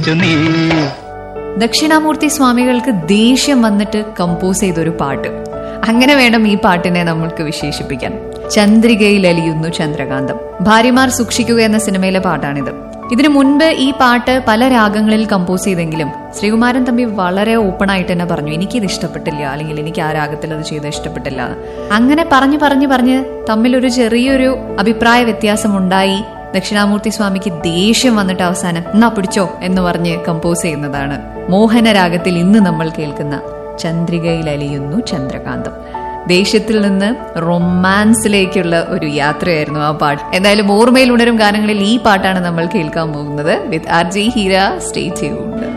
വിളിച്ചു നീ ദക്ഷിണാമൂർത്തി സ്വാമികൾക്ക് ദേഷ്യം വന്നിട്ട് കമ്പോസ് ചെയ്തൊരു പാട്ട് അങ്ങനെ വേണം ഈ പാട്ടിനെ നമ്മൾക്ക് വിശേഷിപ്പിക്കാൻ ചന്ദ്രികയിൽ അലിയുന്നു ചന്ദ്രകാന്തം ഭാര്യമാർ സൂക്ഷിക്കുക എന്ന സിനിമയിലെ പാട്ടാണിത് ഇതിനു മുൻപ് ഈ പാട്ട് പല രാഗങ്ങളിൽ കമ്പോസ് ചെയ്തെങ്കിലും ശ്രീകുമാരൻ തമ്പി വളരെ ഓപ്പൺ ആയിട്ട് തന്നെ പറഞ്ഞു എനിക്കിത് ഇഷ്ടപ്പെട്ടില്ല അല്ലെങ്കിൽ എനിക്ക് ആ രാഗത്തിൽ അത് ചെയ്ത് ഇഷ്ടപ്പെട്ടില്ല എന്ന്. അങ്ങനെ പറഞ്ഞു പറഞ്ഞു പറഞ്ഞ് തമ്മിലൊരു ചെറിയൊരു അഭിപ്രായ വ്യത്യാസം ഉണ്ടായി ദക്ഷിണാമൂർത്തി സ്വാമിക്ക് ദേഷ്യം വന്നിട്ട് അവസാനം എന്നാ പിടിച്ചോ എന്ന് പറഞ്ഞ് കമ്പോസ് ചെയ്യുന്നതാണ് മോഹന രാഗത്തിൽ ഇന്ന് നമ്മൾ കേൾക്കുന്ന ചന്ദ്രികയിൽ അലിയുന്നു ചന്ദ്രകാന്തം ദേഷ്യത്തിൽ നിന്ന് റൊമാൻസിലേക്കുള്ള ഒരു യാത്രയായിരുന്നു ആ പാട്ട് എന്തായാലും ഓർമ്മയിൽ ഉണരും ഗാനങ്ങളിൽ ഈ പാട്ടാണ് നമ്മൾ കേൾക്കാൻ പോകുന്നത് with R J Heera stay tuned